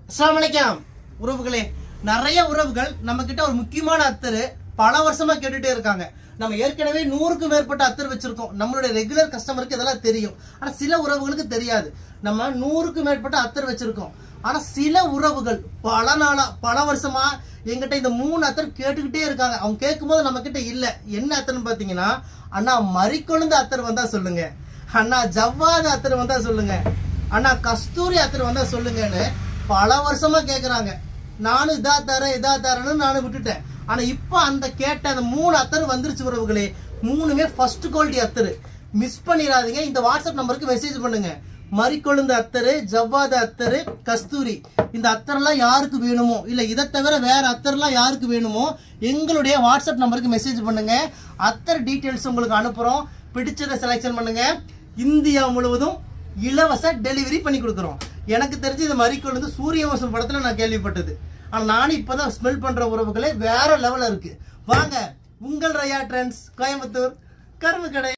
அஸ்ஸலாமு அலைக்கும் உறவுகளே நிறைய உறவுகள் நம்ம கிட்ட ஒரு முக்கியமான அத்தர் பல வருஷமா கேட்டுட்டே இருக்காங்க நம்ம ஏற்கனவே நூறுக்கும் மேற்பட்ட அத்தர் வச்சிருக்கோம் நம்மளுடைய ரெகுலர் கஸ்டமருக்கு இதெல்லாம் தெரியும் ஆனா சில உறவுகளுக்கு தெரியாது நம்ம நூறுக்கும் மேற்பட்ட அத்தர் வச்சிருக்கோம் ஆனா சில உறவுகள் பல நாளா பல வருஷமா எங்கிட்ட இந்த மூணு அத்தர் கேட்டுக்கிட்டே இருக்காங்க அவங்க கேட்கும்போது நம்ம கிட்ட இல்ல என்ன அத்தர்னு பாத்தீங்கன்னா அண்ணா மறிக்கொழுந்து அத்தர் வந்தா சொல்லுங்க அண்ணா ஜவ்வாது அத்தர் வந்தா சொல்லுங்க அண்ணா கஸ்தூரி அத்தர் வந்தா சொல்லுங்கன்னு பல வருஷமா கேக்குறாங்க நானும் இதா தரேன் இதா தரேன்னு நானும் விட்டுட்டேன் ஆனா இப்போ அந்த கேட்ட அந்த மூணு அத்தர் வந்துருச்சு உறவுகளே மூணுமே ஃபர்ஸ்ட் குவாலிட்டி அத்தர் மிஸ் பண்ணிடாதீங்க இந்த வாட்ஸ்அப் நம்பருக்கு மெசேஜ் பண்ணுங்க மறிக்கொழுந்து அத்தரு ஜவ்வாது அத்தரு கஸ்தூரி இந்த அத்தர்லாம் யாருக்கு வேணுமோ இல்ல இதை தவிர வேற அத்தர்லாம் யாருக்கு வேணுமோ எங்களுடைய வாட்ஸ்அப் நம்பருக்கு மெசேஜ் பண்ணுங்க அத்தர் டீட்டெயில்ஸ் உங்களுக்கு அனுப்புறோம் பிடிச்சதை செலெக்ஷன் பண்ணுங்க இந்தியா முழுவதும் இலவச டெலிவரி பண்ணி கொடுக்குறோம் எனக்கு தெரிஞ்சு இது மறிக்கொழுந்து சூரிய வம்சம் படத்துல நான் கேள்விப்பட்டது ஆனா நானும் இப்பதான் ஸ்மெல் பண்ற உறவுகளே வேற லெவல்ல இருக்கு வாங்க உங்கள் ரயா ட்ரெண்ட்ஸ் கோயம்புத்தூர் கரும்பு கடை